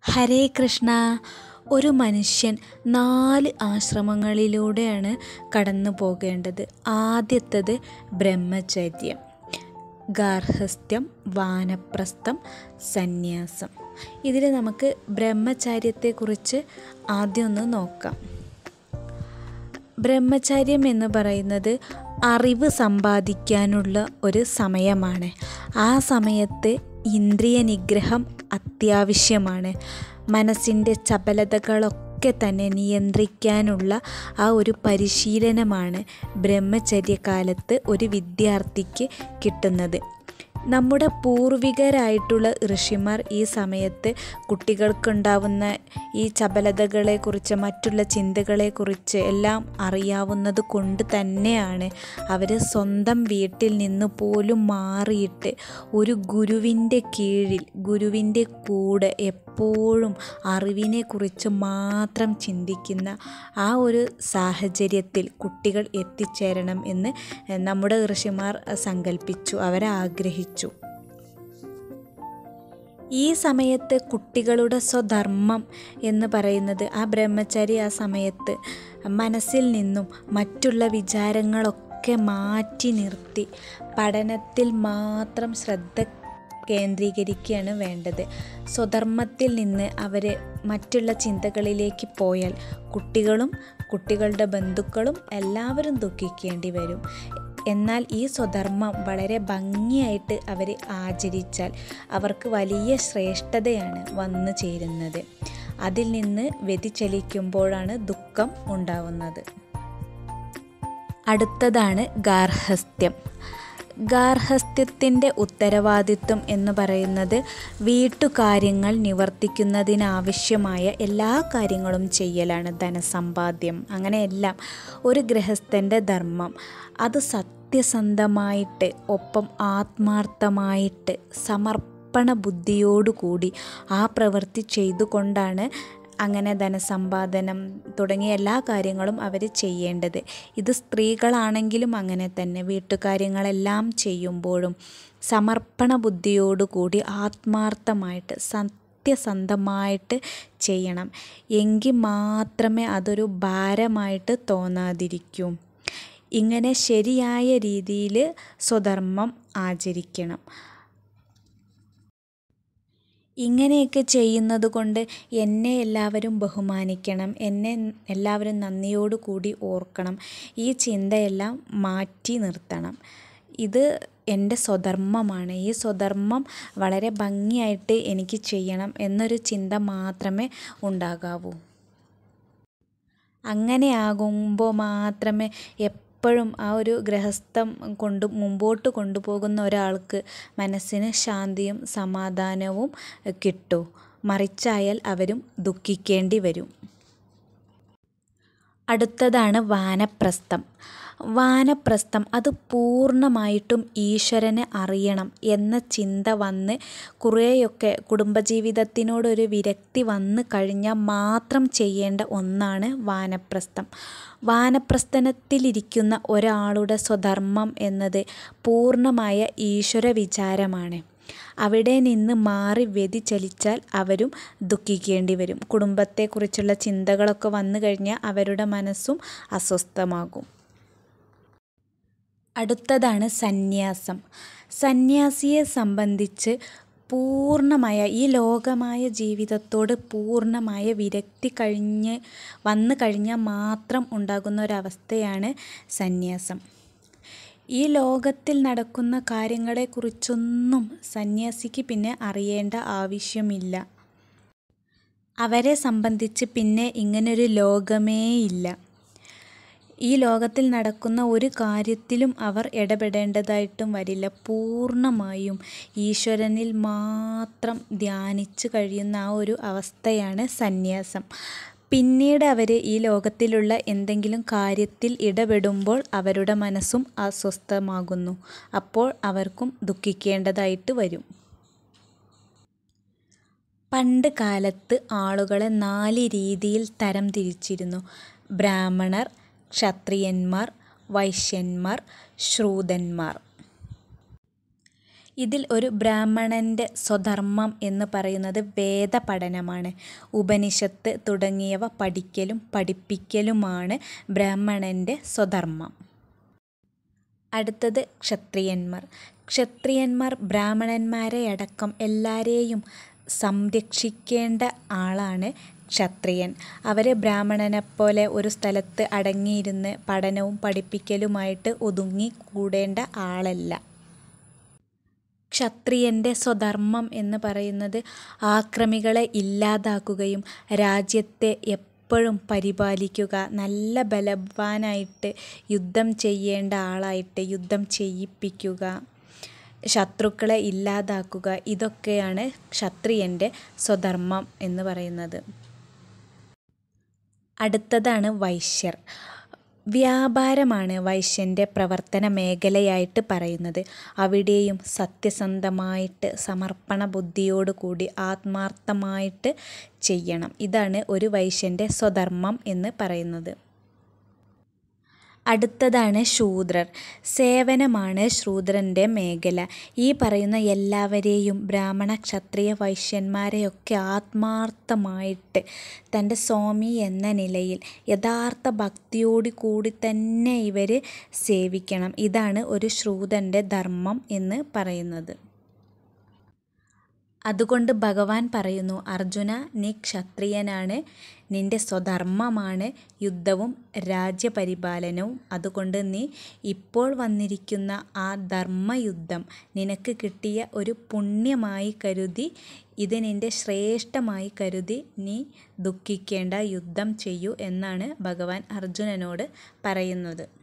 ഹരേ കൃഷ്ണ ഒരു മനുഷ്യൻ നാല് ആശ്രമങ്ങളിലൂടെയാണ് കടന്നു പോകേണ്ടത് ആദ്യത്തത് ബ്രഹ്മചര്യം ഗാർഹസ്ഥ്യം വാനപ്രസ്ഥം സന്യാസം ഇതിൽ നമുക്ക് ബ്രഹ്മചര്യത്തെക്കുറിച്ച് ആദ്യം ഒന്ന് നോക്കാം ബ്രഹ്മചര്യം എന്ന് പറയുന്നത് അറിവ് സമ്പാദിക്കാനുള്ള ഒരു സമയമാണ് ആ സമയത്ത് ഇന്ദ്രിയ നിഗ്രഹം അത്യാവശ്യമാണ് മനസ്സിൻ്റെ ചപലതകളൊക്കെ തന്നെ നിയന്ത്രിക്കാനുള്ള ആ ഒരു പരിശീലനമാണ് ബ്രഹ്മചര്യകാലത്ത് ഒരു വിദ്യാർത്ഥിക്ക് കിട്ടുന്നത് നമ്മുടെ പൂർവികരായിട്ടുള്ള ഋഷിമാർ ഈ സമയത്ത് കുട്ടികൾക്കുണ്ടാവുന്ന ഈ ചപലതകളെക്കുറിച്ച് മറ്റുള്ള ചിന്തകളെക്കുറിച്ച് എല്ലാം അറിയാവുന്നത് കൊണ്ട് തന്നെയാണ് അവർ സ്വന്തം വീട്ടിൽ നിന്ന് പോലും മാറിയിട്ട് ഒരു ഗുരുവിൻ്റെ കീഴിൽ ഗുരുവിൻ്റെ കൂടെ എപ്പോഴും അറിവിനെക്കുറിച്ച് മാത്രം ചിന്തിക്കുന്ന ആ ഒരു സാഹചര്യത്തിൽ കുട്ടികൾ എത്തിച്ചേരണം എന്ന് നമ്മുടെ ഋഷിമാർ സങ്കല്പിച്ചു അവരെ ആഗ്രഹിച്ചു ഈ സമയത്ത് കുട്ടികളുടെ സ്വധർമ്മം എന്ന് പറയുന്നത് ആ ബ്രഹ്മചാരി ആ സമയത്ത് മനസ്സിൽ നിന്നും മറ്റുള്ള വിചാരങ്ങളൊക്കെ മാറ്റി നിർത്തി പഠനത്തിൽ മാത്രം ശ്രദ്ധ കേന്ദ്രീകരിക്കുകയാണ് വേണ്ടത് സ്വധർമ്മത്തിൽ നിന്ന് അവർ മറ്റുള്ള ചിന്തകളിലേക്ക് പോയാൽ കുട്ടികളും കുട്ടികളുടെ ബന്ധുക്കളും എല്ലാവരും ദുഃഖിക്കേണ്ടി വരും എന്നാൽ ഈ സ്വധർമ്മം വളരെ ഭംഗിയായിട്ട് അവർ ആചരിച്ചാൽ അവർക്ക് വലിയ ശ്രേഷ്ഠതയാണ് വന്നു ചേരുന്നത് അതിൽ നിന്ന് വ്യതിചലിക്കുമ്പോഴാണ് ദുഃഖം ഉണ്ടാവുന്നത് അടുത്തതാണ് ഗാർഹസ്ഥ്യം ഗാർഹസ്ഥ്യത്തിൻ്റെ ഉത്തരവാദിത്വം എന്ന് പറയുന്നത് വീട്ടുകാര്യങ്ങൾ നിവർത്തിക്കുന്നതിനാവശ്യമായ എല്ലാ കാര്യങ്ങളും ചെയ്യലാണ് ധനസമ്പാദ്യം അങ്ങനെയെല്ലാം ഒരു ഗൃഹസ്ഥൻ്റെ ധർമ്മം അത് സത്യസന്ധമായിട്ട് ഒപ്പം ആത്മാർത്ഥമായിട്ട് സമർപ്പണ ബുദ്ധിയോടുകൂടി ആ പ്രവൃത്തി ചെയ്തുകൊണ്ടാണ് അങ്ങനെ ധനസമ്പാദനം തുടങ്ങിയ എല്ലാ കാര്യങ്ങളും അവർ ചെയ്യേണ്ടത് ഇത് സ്ത്രീകളാണെങ്കിലും അങ്ങനെ തന്നെ വീട്ടുകാര്യങ്ങളെല്ലാം ചെയ്യുമ്പോഴും സമർപ്പണ ബുദ്ധിയോടുകൂടി ആത്മാർത്ഥമായിട്ട് സത്യസന്ധമായിട്ട് ചെയ്യണം എങ്കിൽ മാത്രമേ അതൊരു ഭാരമായിട്ട് തോന്നാതിരിക്കൂ ഇങ്ങനെ ശരിയായ രീതിയിൽ സ്വധർമ്മം ആചരിക്കണം ഇങ്ങനെയൊക്കെ ചെയ്യുന്നത് കൊണ്ട് എന്നെ എല്ലാവരും ബഹുമാനിക്കണം എന്നെ എല്ലാവരും നന്ദിയോടു കൂടി ഓർക്കണം ഈ ചിന്തയെല്ലാം മാറ്റി നിർത്തണം ഇത് എൻ്റെ സ്വധർമ്മമാണ് ഈ സ്വധർമ്മം വളരെ ഭംഗിയായിട്ട് എനിക്ക് ചെയ്യണം എന്നൊരു ചിന്ത മാത്രമേ ഉണ്ടാകാവൂ അങ്ങനെയാകുമ്പോൾ മാത്രമേ എപ്പോഴും ആ ഒരു ഗൃഹസ്ഥം കൊണ്ട് മുമ്പോട്ട് കൊണ്ടുപോകുന്ന ഒരാൾക്ക് മനസ്സിന് ശാന്തിയും സമാധാനവും കിട്ടൂ മറിച്ചായാൽ അവരും ദുഃഖിക്കേണ്ടി വരും അടുത്തതാണ് വാനപ്രസ്ഥം വാനപ്രസ്ഥം അത് പൂർണ്ണമായിട്ടും ഈശ്വരനെ അറിയണം എന്ന ചിന്ത വന്ന് കുറേയൊക്കെ കുടുംബജീവിതത്തിനോടൊരു വിരക്തി വന്നു കഴിഞ്ഞാൽ മാത്രം ചെയ്യേണ്ട ഒന്നാണ് വാനപ്രസ്ഥം വാനപ്രസ്ഥനത്തിലിരിക്കുന്ന ഒരാളുടെ സ്വധർമ്മം എന്നത് പൂർണ്ണമായ ഈശ്വര വിചാരമാണ് അവിടെ നിന്ന് മാറി വ്യതിചലിച്ചാൽ അവരും ദുഃഖിക്കേണ്ടി വരും കുടുംബത്തെക്കുറിച്ചുള്ള ചിന്തകളൊക്കെ വന്നു കഴിഞ്ഞാൽ അവരുടെ മനസ്സും അസ്വസ്ഥമാകും അടുത്തതാണ് സന്യാസം സന്യാസിയെ സംബന്ധിച്ച് പൂർണ്ണമായ ഈ ലോകമായ ജീവിതത്തോട് പൂർണ്ണമായ വിരക്തി കഴിഞ്ഞ് വന്നു കഴിഞ്ഞാൽ മാത്രം ഉണ്ടാകുന്ന ഒരവസ്ഥയാണ് സന്യാസം ഈ ലോകത്തിൽ നടക്കുന്ന കാര്യങ്ങളെക്കുറിച്ചൊന്നും സന്യാസിക്ക് പിന്നെ അറിയേണ്ട ആവശ്യമില്ല അവരെ സംബന്ധിച്ച് പിന്നെ ഇങ്ങനൊരു ലോകമേ ഇല്ല ഈ ലോകത്തിൽ നടക്കുന്ന ഒരു കാര്യത്തിലും അവർ ഇടപെടേണ്ടതായിട്ടും വരില്ല പൂർണ്ണമായും ഈശ്വരനിൽ മാത്രം ധ്യാനിച്ചു കഴിയുന്ന ആ ഒരു അവസ്ഥയാണ് സന്യാസം പിന്നീട് അവർ ഈ ലോകത്തിലുള്ള എന്തെങ്കിലും കാര്യത്തിൽ ഇടപെടുമ്പോൾ അവരുടെ മനസ്സും അസ്വസ്ഥമാകുന്നു അപ്പോൾ അവർക്കും ദുഃഖിക്കേണ്ടതായിട്ട് വരും പണ്ട് കാലത്ത് ആളുകളെ നാല് രീതിയിൽ തരം തിരിച്ചിരുന്നു ബ്രാഹ്മണർ ക്ഷത്രിയന്മാർ വൈശ്യന്മാർ ശ്രൂതന്മാർ ഇതിൽ ഒരു ബ്രാഹ്മണൻ്റെ സ്വധർമ്മം എന്ന് പറയുന്നത് വേദപഠനമാണ് ഉപനിഷത്ത് തുടങ്ങിയവ പഠിക്കലും പഠിപ്പിക്കലുമാണ് ബ്രാഹ്മണൻ്റെ സ്വധർമ്മം അടുത്തത് ക്ഷത്രിയന്മാർ ക്ഷത്രിയന്മാർ ബ്രാഹ്മണന്മാരെ അടക്കം എല്ലാവരെയും സംരക്ഷിക്കേണ്ട ആളാണ് ക്ഷത്രിയൻ അവർ ബ്രാഹ്മണനെപ്പോലെ ഒരു സ്ഥലത്ത് അടങ്ങിയിരുന്ന് പഠനവും പഠിപ്പിക്കലുമായിട്ട് ഒതുങ്ങി കൂടേണ്ട ആളല്ല ക്ഷത്രിയൻ്റെ സ്വധർമ്മം എന്ന് പറയുന്നത് ആക്രമികളെ ഇല്ലാതാക്കുകയും രാജ്യത്തെ എപ്പോഴും പരിപാലിക്കുക നല്ല ബലവാനായിട്ട് യുദ്ധം ചെയ്യേണ്ട ആളായിട്ട് യുദ്ധം ചെയ്യിപ്പിക്കുക ശത്രുക്കളെ ഇല്ലാതാക്കുക ഇതൊക്കെയാണ് ക്ഷത്രിയൻ്റെ സ്വധർമ്മം എന്ന് പറയുന്നത് അടുത്തതാണ് വൈശ്യർ വ്യാപാരമാണ് വൈശ്യൻ്റെ പ്രവർത്തന മേഖലയായിട്ട് പറയുന്നത് അവിടെയും സത്യസന്ധമായിട്ട് സമർപ്പണ ബുദ്ധിയോടു കൂടി ആത്മാർത്ഥമായിട്ട് ചെയ്യണം ഇതാണ് ഒരു വൈശ്യൻ്റെ സ്വധർമ്മം എന്ന് പറയുന്നത് അടുത്തതാണ് ശൂദ്രർ സേവനമാണ് ശൂദ്രൻ്റെ മേഖല ഈ പറയുന്ന എല്ലാവരെയും ബ്രാഹ്മണ ക്ഷത്രിയ വൈശ്യന്മാരെയൊക്കെ ആത്മാർത്ഥമായിട്ട് തൻ്റെ സ്വാമി എന്ന നിലയിൽ യഥാർത്ഥ ഭക്തിയോടു കൂടി തന്നെ ഇവർ സേവിക്കണം ഇതാണ് ഒരു ശൂദ്രൻ്റെ ധർമ്മം എന്ന് പറയുന്നത് അതുകൊണ്ട് ഭഗവാൻ പറയുന്നു അർജുന നീ ക്ഷത്രിയനാണ് നിൻ്റെ സ്വധർമ്മമാണ് യുദ്ധവും രാജ്യപരിപാലനവും അതുകൊണ്ട് നീ ഇപ്പോൾ വന്നിരിക്കുന്ന ആ ധർമ്മയുദ്ധം നിനക്ക് കിട്ടിയ ഒരു പുണ്യമായി കരുതി ഇത് നിൻ്റെ ശ്രേഷ്ഠമായി കരുതി നീ ദുഃഖിക്കേണ്ട യുദ്ധം ചെയ്യൂ എന്നാണ് ഭഗവാൻ അർജുനനോട് പറയുന്നത്